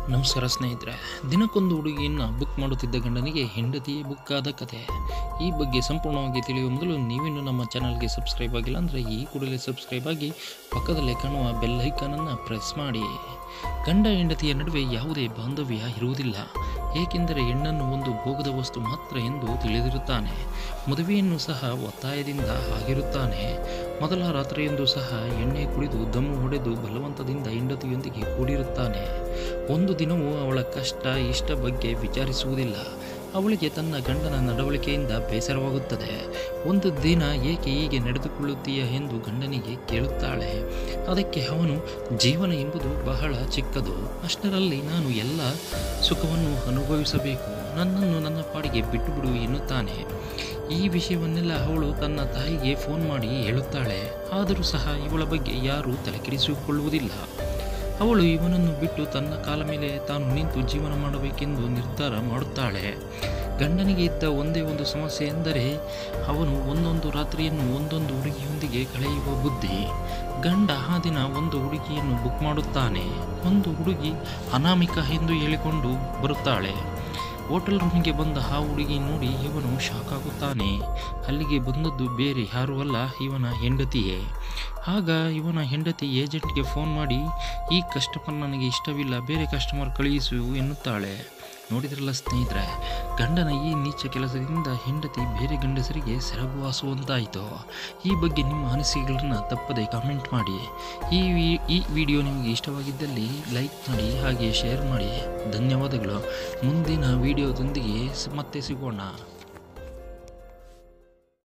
ನಮಸ್ಕಾರ ಸ್ನೇಹಿತರೆ ದಿನಕ್ಕೊಂದು ಹುಡುಗಿಯನ್ನು ಬುಕ್ ಮಾಡುತ್ತಿದ್ದ ಗಂಡನಿಗೆ ಹೆಂಡತಿಯೇ ಬುಕ್ ಆದ ಕತೆ ಈ ಬಗ್ಗೆ ಸಂಪೂರ್ಣವಾಗಿ ತಿಳಿಯುವ ಮೊದಲು ನೀವಿನ್ನು ನಮ್ಮ ಚಾನಲ್ಗೆ ಸಬ್ಸ್ಕ್ರೈಬ್ ಆಗಿಲ್ಲ ಅಂದರೆ ಈ ಕೂಡಲೇ ಸಬ್ಸ್ಕ್ರೈಬ್ ಆಗಿ ಪಕ್ಕದಲ್ಲೇ ಕಾಣುವ ಬೆಲ್ ಐಕಾನನ್ನು ಪ್ರೆಸ್ ಮಾಡಿ ಗಂಡ ಹೆಂಡತಿಯ ನಡುವೆ ಯಾವುದೇ ಬಾಂಧವ್ಯ ಇರುವುದಿಲ್ಲ ಏಕೆಂದರೆ ಹೆಣ್ಣನ್ನು ಒಂದು ಭೋಗದ ವಸ್ತು ಮಾತ್ರ ಎಂದು ತಿಳಿದಿರುತ್ತಾನೆ ಮದುವೆಯನ್ನು ಸಹ ಒತ್ತಾಯದಿಂದ ಆಗಿರುತ್ತಾನೆ ಮೊದಲ ರಾತ್ರಿಯಂದು ಸಹ ಎಣ್ಣೆ ಕುಡಿದು ದಮ್ಮು ಹೊಡೆದು ಬಲವಂತದಿಂದ ಹೆಂಡತಿಯೊಂದಿಗೆ ಕೂಡಿರುತ್ತಾನೆ ಒಂದು ದಿನವೂ ಅವಳ ಕಷ್ಟ ಇಷ್ಟ ಬಗ್ಗೆ ವಿಚಾರಿಸುವುದಿಲ್ಲ ಅವಳಿಗೆ ತನ್ನ ಗಂಡನ ನಡವಳಿಕೆಯಿಂದ ಬೇಸರವಾಗುತ್ತದೆ ಒಂದು ದಿನ ಏಕೆ ಹೀಗೆ ನಡೆದುಕೊಳ್ಳುತ್ತೀಯ ಎಂದು ಗಂಡನಿಗೆ ಕೇಳುತ್ತಾಳೆ ಅದಕ್ಕೆ ಅವನು ಜೀವನ ಎಂಬುದು ಬಹಳ ಚಿಕ್ಕದು ಅಷ್ಟರಲ್ಲಿ ನಾನು ಎಲ್ಲ ಸುಖವನ್ನು ಅನುಭವಿಸಬೇಕು ನನ್ನನ್ನು ನನ್ನ ಪಾಡಿಗೆ ಬಿಟ್ಟು ಬಿಡು ಎನ್ನುತ್ತಾನೆ ಈ ವಿಷಯವನ್ನೆಲ್ಲ ಅವಳು ತನ್ನ ತಾಯಿಗೆ ಫೋನ್ ಮಾಡಿ ಹೇಳುತ್ತಾಳೆ ಆದರೂ ಸಹ ಇವಳ ಬಗ್ಗೆ ಯಾರೂ ತಲೆಕೆಡಿಸಿಕೊಳ್ಳುವುದಿಲ್ಲ ಅವಳು ಇವನನ್ನು ಬಿಟ್ಟು ತನ್ನ ಕಾಲ ಮೇಲೆ ತಾನು ನಿಂತು ಜೀವನ ಮಾಡಬೇಕೆಂದು ನಿರ್ಧಾರ ಮಾಡುತ್ತಾಳೆ ಗಂಡನಿಗೆ ಇದ್ದ ಒಂದೇ ಒಂದು ಸಮಸ್ಯೆ ಎಂದರೆ ಅವನು ಒಂದೊಂದು ರಾತ್ರಿಯನ್ನು ಒಂದೊಂದು ಹುಡುಗಿಯೊಂದಿಗೆ ಕಳೆಯುವ ಬುದ್ಧಿ ಗಂಡ ಆ ದಿನ ಒಂದು ಹುಡುಗಿಯನ್ನು ಬುಕ್ ಮಾಡುತ್ತಾನೆ ಒಂದು ಹುಡುಗಿ ಅನಾಮಿಕ ಎಂದು ಹೇಳಿಕೊಂಡು ಬರುತ್ತಾಳೆ ಹೋಟೆಲ್ ರೂಮಿಗೆ ಬಂದ ಆ ಹುಡುಗಿ ನೋಡಿ ಇವನು ಶಾಕ್ ಆಗುತ್ತಾನೆ ಅಲ್ಲಿಗೆ ಬಂದದ್ದು ಬೇರೆ ಯಾರೂ ಅಲ್ಲ ಇವನ ಹೆಂಡತಿಯೇ ಆಗ ಇವನ ಹೆಂಡತಿ ಏಜೆಂಟ್ಗೆ ಫೋನ್ ಮಾಡಿ ಈ ಕಸ್ಟಮರ್ ನನಗೆ ಇಷ್ಟವಿಲ್ಲ ಬೇರೆ ಕಸ್ಟಮರ್ ಕಳುಹಿಸು ಎನ್ನುತ್ತಾಳೆ ನೋಡಿದ್ರಲ್ಲ ಸ್ನೇಹಿತರೆ ಗಂಡನ ಈ ನೀಚ ಕೆಲಸದಿಂದ ಹೆಂಡತಿ ಬೇರೆ ಗಂಡಸರಿಗೆ ಸೆರಗುವಾಸುವಂತಾಯಿತು ಈ ಬಗ್ಗೆ ನಿಮ್ಮ ಅನಿಸಿಕೆಗಳನ್ನು ತಪ್ಪದೆ ಕಾಮೆಂಟ್ ಮಾಡಿ ಈ ವಿ- ಈ ವಿಡಿಯೋ ನಿಮಗೆ ಇಷ್ಟವಾಗಿದ್ದಲ್ಲಿ ಲೈಕ್ ಮಾಡಿ ಹಾಗೆ ಶೇರ್ ಮಾಡಿ ಧನ್ಯವಾದಗಳು ಮುಂದಿನ ವಿಡಿಯೋದೊಂದಿಗೆ ಸ- ಮತ್ತೆ ಸಿಗೋಣ